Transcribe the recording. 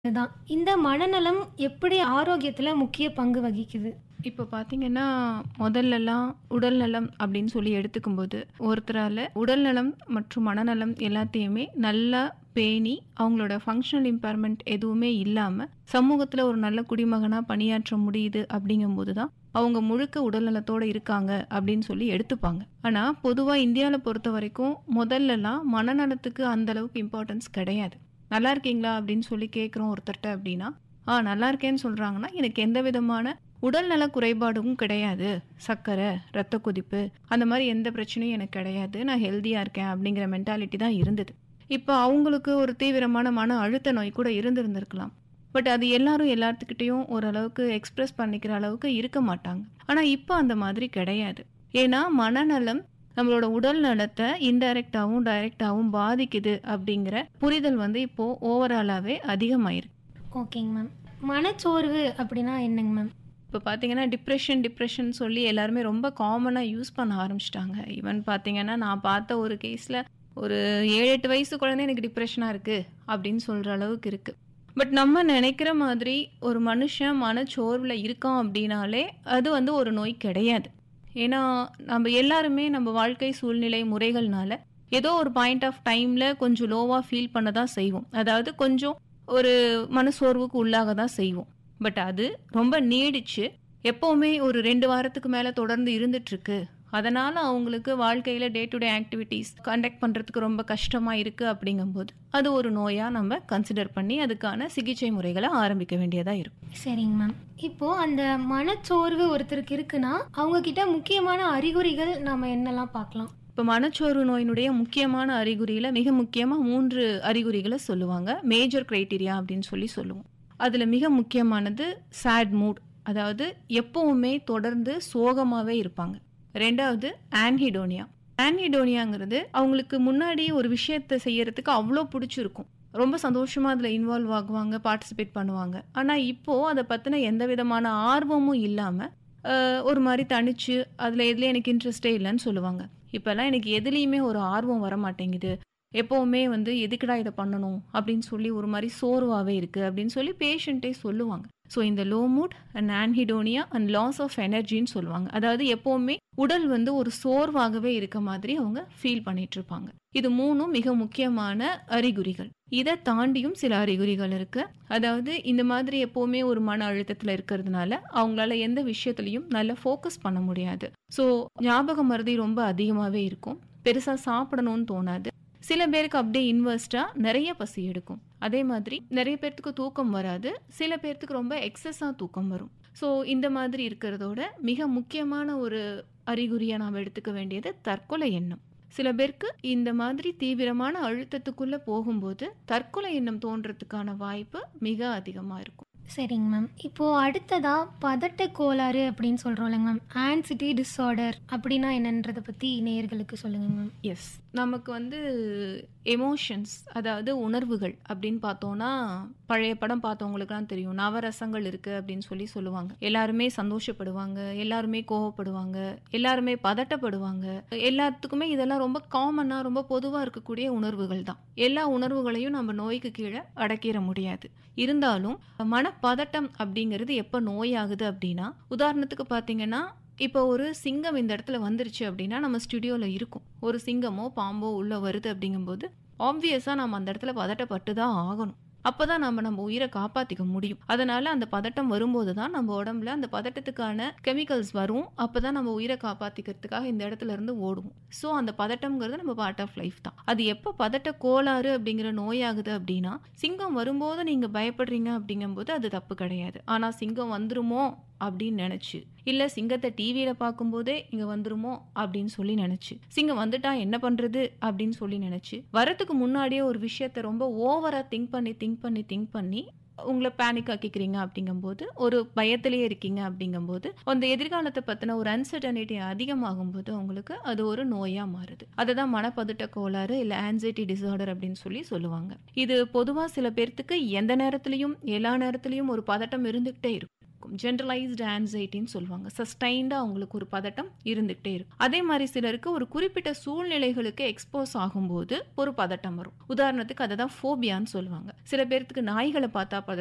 அதுதான். இந்த மனநலம் எப்படி ஆரோக்கியத்துல முக்கிய பங்கு வகிக்குது? இப்போ பார்த்தீங்கன்னா, முதல்லலாம் உடல் நலம் அப்படின்னு சொல்லி எடுத்துக்கும்போது, ஒருத்தரால உடல் நலம் மற்றும் மனநலம் எல்லாத்தையுமே நல்லா பேணி, அவங்களோட ஃபங்ஷனல் இம்பேர்மென்ட் எதுவுமே இல்லாம, சமூகத்துல ஒரு நல்ல குடிமகனா பணியாற்ற முடியுது அப்படிங்கும்போது தான், அவங்க முழுக்க உடல் நலத்தோட இருக்காங்க அப்படின்னு சொல்லி எடுத்துப்பாங்க. ஆனா, பொதுவா இந்தியால பொறுத்தவரைக்கும் முதல்லலாம் மனநலத்துக்கு அந்த அளவுக்கு இம்பார்ட்டன்ஸ் கிடையாது. "நல்லா இருக்கீங்களா?" அப்படின்னு சொல்லி கேட்குறோம் ஒருத்தர்ட்ட அப்படின்னா, "ஆ நல்லா இருக்கேன்னு" சொல்றாங்கன்னா, எனக்கு எந்த விதமான உடல்நல குறைபாடும் கிடையாது. சர்க்கரை, ரத்த கொதிப்பு அந்த மாரி எந்த பிரச்சனையும் எனக்கு கிடையாது. நான் ஹெல்தியா இருக்கேன் அப்படிங்கிற மென்டாலிட்டி தான் இருந்தது. இப்ப அவங்களுக்கு ஒரு தீவிரமான மன அழுத்த நோய் கூட இருந்திருந்திருக்கலாம். பட் அது எல்லாரும் எல்லாத்துக்கிட்டயும் ஓரளவுக்கு எக்ஸ்பிரஸ் பண்ணிக்கிற அளவுக்கு இருக்க மாட்டாங்க. ஆனா, இப்ப அந்த மாதிரி கிடையாது. ஏன்னா, மனநலம் நம்மளோட உடல் நலத்த இன்டைரக்ட்டாவும், டைரக்ட்டாவும் பாதிக்குது அப்படிங்கிற புரிதல் வந்து இப்போ ஓவராலாவே அதிகமாயிருக்கு. ஓகேங்க மேம். மனச்சோர்வு அப்படின்னா என்னங்க மேம்? இப்போ பார்த்தீங்கன்னா, டிப்ரஷன் டிப்ரஷன் சொல்லி எல்லாருமே ரொம்ப காமனா யூஸ் பண்ண ஆரம்பிச்சுட்டாங்க. ஈவன் பார்த்தீங்கன்னா, நான் பார்த்த ஒரு கேஸ்ல ஒரு 7, 8 வயசு குழந்தை எனக்கு டிப்ரஷனா இருக்கு அப்படின்னு சொல்ற அளவுக்கு இருக்கு. பட் நம்ம நினைக்கிற மாதிரி ஒரு மனுஷன் மனச்சோர்வுல இருக்கான் அப்படின்னாலே, அது வந்து ஒரு நோய் கிடையாது. ஏன்னா, நம்ம எல்லாருமே நம்ம வாழ்க்கை சூழ்நிலை முறைகள்னால, ஏதோ ஒரு பாயிண்ட் ஆஃப் டைம்ல கொஞ்சம் லோவா ஃபீல் பண்ண தான் செய்வோம். அதாவது கொஞ்சம் ஒரு மனசோர்வுக்கு உள்ளாக தான் செய்வோம். பட் அது ரொம்ப நீடிச்சு, எப்பவுமே ஒரு 2 வாரத்துக்கு மேல தொடர்ந்து இருந்துட்டுருக்கு. அதனால அவங்களுக்கு வாழ்க்கையில day to day activities conduct பண்றதுக்கு ரொம்ப கஷ்டமா இருக்கு அப்படிங்கும்போது, அது ஒரு நோயா நம்ம கன்சிடர் பண்ணி அதுக்கான சிகிச்சை முறைகள ஆரம்பிக்க வேண்டியதா இருக்கும். சரிங்க மேம். இப்போ அந்த மனச்சோர்வு ஒருத்தருக்கு இருக்குன்னா, அவங்க கிட்ட முக்கியமான அறிகுறிகள் நாம என்னலாம் பார்க்கலாம்? இப்போ மனச்சோர்வு நோயினுடைய முக்கியமான அறிகுறியில மிக முக்கியமா 3 அறிகுறிகள சொல்லுவாங்க. மேஜர் கிரைட்டீரியா அப்படின்னு சொல்லி சொல்லுவோம். அதுல மிக முக்கியமானது சேட் மூட். அதாவது எப்பவுமே தொடர்ந்து சோகமாவே இருப்பாங்க. 2வது ஆன்ஹிடோனியா. ஆன்ஹிடோனியாங்கிறது அவங்களுக்கு முன்னாடி ஒரு விஷயத்த செய்யறதுக்கு அவ்ளோ புடிச்சிருக்கும். ரொம்ப சந்தோஷமா அதுல இன்வால்வ் ஆகுவாங்க, பார்ட்டிசிபேட் பண்ணுவாங்க. ஆனா, இப்போ அத பத்தின எந்த விதமான ஆர்வமும் இல்லாம, அ ஒரு மாரி தனிச்சு, அதுல எதுலயும் எனக்கு இன்ட்ரெஸ்ட்டே இல்லன்னு சொல்லுவாங்க. இப்பலாம் எனக்கு எதுலயுமே ஒரு ஆர்வம் வரமாட்டேங்குது. எப்பவுமே வந்து எதுக்குடா இத பண்ணணும் அப்படின்னு சொல்லி ஒரு மாரி சோர்வாவே இருக்கு அப்படின்னு சொல்லி பேஷண்ட்டே சொல்லுவாங்க. ஸோ இந்த low mood and anhedonia and loss of எனர்ஜின்னு சொல்லுவாங்க. அதாவது எப்பவுமே உடல் வந்து ஒரு சோர்வாகவே இருக்க மாதிரி அவங்க ஃபீல் பண்ணிட்டு இருப்பாங்க. இது 3ம் மிக முக்கியமான அறிகுறிகள். இத தாண்டியும் சில அறிகுறிகள் இருக்கு. அதாவது இந்த மாதிரி எப்பவுமே ஒரு மன அழுத்தத்துல இருக்கிறதுனால, அவங்களால எந்த விஷயத்திலயும் நல்லா ஃபோக்கஸ் பண்ண முடியாது. ஸோ ஞாபக மறதி ரொம்ப அதிகமாவே இருக்கும். பெருசா சாப்பிடணும்னு தோணாது. சில பேருக்கு அப்படியே இன்வெர்ஸ்ட்டா நெறைய பசி எடுக்கும். அதே மாதிரி நெறைய பேத்துக்கு தூக்கம் வராது. சில பேத்துக்கு ரொம்ப எக்ஸஸா தூக்கம் வரும். ஸோ இந்த மாதிரி இருக்கிறதோட மிக முக்கியமான ஒரு அறிகுறியா நாம எடுத்துக்க வேண்டியது தற்கொலை எண்ணம். சில பேருக்கு இந்த மாதிரி தீவிரமான அழுத்தத்துக்குள்ள போகும்போது, தற்கொலை எண்ணம் தோன்றதுக்கான வாய்ப்பு மிக அதிகமா இருக்கும். சரிங்க மேம். இப்போ அடுத்ததா பதட்ட கோளாறு அப்படின்னு சொல்றோம்லங்க மேம். ஆங்ஸைட்டி டிஸார்டர் அப்படின்னா என்னன்றத பத்தி நேயர்களுக்கு சொல்லுங்க மேம். எஸ். நமக்கு வந்து எமோஷன்ஸ் அதாவது உணர்வுகள் அப்படின்னு பார்த்தோம்னா, பழைய படம் பார்த்தவங்களுக்குலாம் தெரியும். நவரசங்கள் இருக்கு அப்படின்னு சொல்லி சொல்லுவாங்க. எல்லாருமே சந்தோஷப்படுவாங்க, எல்லாருமே கோவப்படுவாங்க, எல்லாருமே பதட்டப்படுவாங்க. எல்லாத்துக்குமே இதெல்லாம் ரொம்ப காமனா, ரொம்ப பொதுவா இருக்கக்கூடிய உணர்வுகள் தான். எல்லா உணர்வுகளையும் நம்ம நோய்க்கு கீழ அடக்கிற முடியாது. இருந்தாலும் மனப்பதட்டம் அப்படிங்கிறது எப்ப நோயாகுது அப்படின்னா, உதாரணத்துக்கு பார்த்தீங்கன்னா, இப்போ ஒரு சிங்கம் இந்த இடத்துல வந்துருச்சு அப்படின்னா, நம்ம ஸ்டுடியோல இருக்கோம். ஒரு சிங்கமோ, பாம்போ உள்ள வருது அப்படிங்கும்போது, ஆப்வியஸா நம்ம அந்த இடத்துல பதட்டப்பட்டு தான் ஆகணும். அப்பதான் நம்ம நம்ம உயிர காப்பாத்திக்க முடியும். அதனால அந்த பதட்டம் வரும்போது தான் நம்ம உடம்புல அந்த பதட்டத்துக்கான கெமிக்கல்ஸ் வரும். அப்பதான் நம்ம உயிர காப்பாத்திக்கிறதுக்காக இந்த இடத்துல இருந்து ஓடுவோம். ஸோ அந்த பதட்டம்ங்கிறது நம்ம பார்ட் ஆஃப் லைஃப் தான். அது எப்ப பதட்ட கோளாறு அப்படிங்கிற நோயாகுது அப்படின்னா, சிங்கம் வரும்போது நீங்க பயப்படுறீங்க அப்படிங்கும்போது அது தப்பு கிடையாது. ஆனா சிங்கம் வந்துருமோ அப்படின்னு நெனச்சு, இல்ல சிங்கத்த டிவியில பார்க்கும்போதே இங்க வந்துருமோ அப்படின்னு சொல்லி நெனச்சு, சிங்கம் வந்துட்டா என்ன பண்றது அப்படின்னு சொல்லி நெனச்சு, வரதுக்கு முன்னாடியே ஒரு விஷயத்த ரொம்ப ஓவரா திங்க் பண்ணி, திங்க் பண்ணி, திங்க் பண்ணி உங்கள பேனிக் ஆக்கிக்கிறீங்க அப்படிங்கும்போது, ஒரு பயத்திலேயே இருக்கீங்க அப்படிங்கும்போது, அந்த எதிர்காலத்த பத்தின ஒரு அன்சர்டனிட்டி அதிகமாகும்போது உங்களுக்கு அது ஒரு நோயா மாறுது. அததான் மனப்பதட்ட கோளாறு இல்ல ஆங்ஸைட்டி டிஸார்டர் அப்படின்னு சொல்லி சொல்லுவாங்க. இது பொதுவா சில பேர்த்துக்கு எந்த நேரத்திலயும், எல்லா நேரத்திலயும் ஒரு பதட்டம் இருந்துகிட்டே இருக்கும். இருக்கும் ஜென்ரலைஸ்டு ஆன்சைட்டின்னு சொல்லுவாங்க சஸ்டைண்டாக அவங்களுக்கு ஒரு பதட்டம் இருந்துகிட்டே இருக்கும் அதே மாதிரி சிலருக்கு ஒரு குறிப்பிட்ட சூழ்நிலைகளுக்கு எக்ஸ்போஸ் ஆகும்போது ஒரு பதட்டம் வரும் உதாரணத்துக்கு அதை தான் ஃபோபியான்னு சொல்லுவாங்க சில பேர்த்துக்கு நாய்களை பார்த்தா பதட்டம்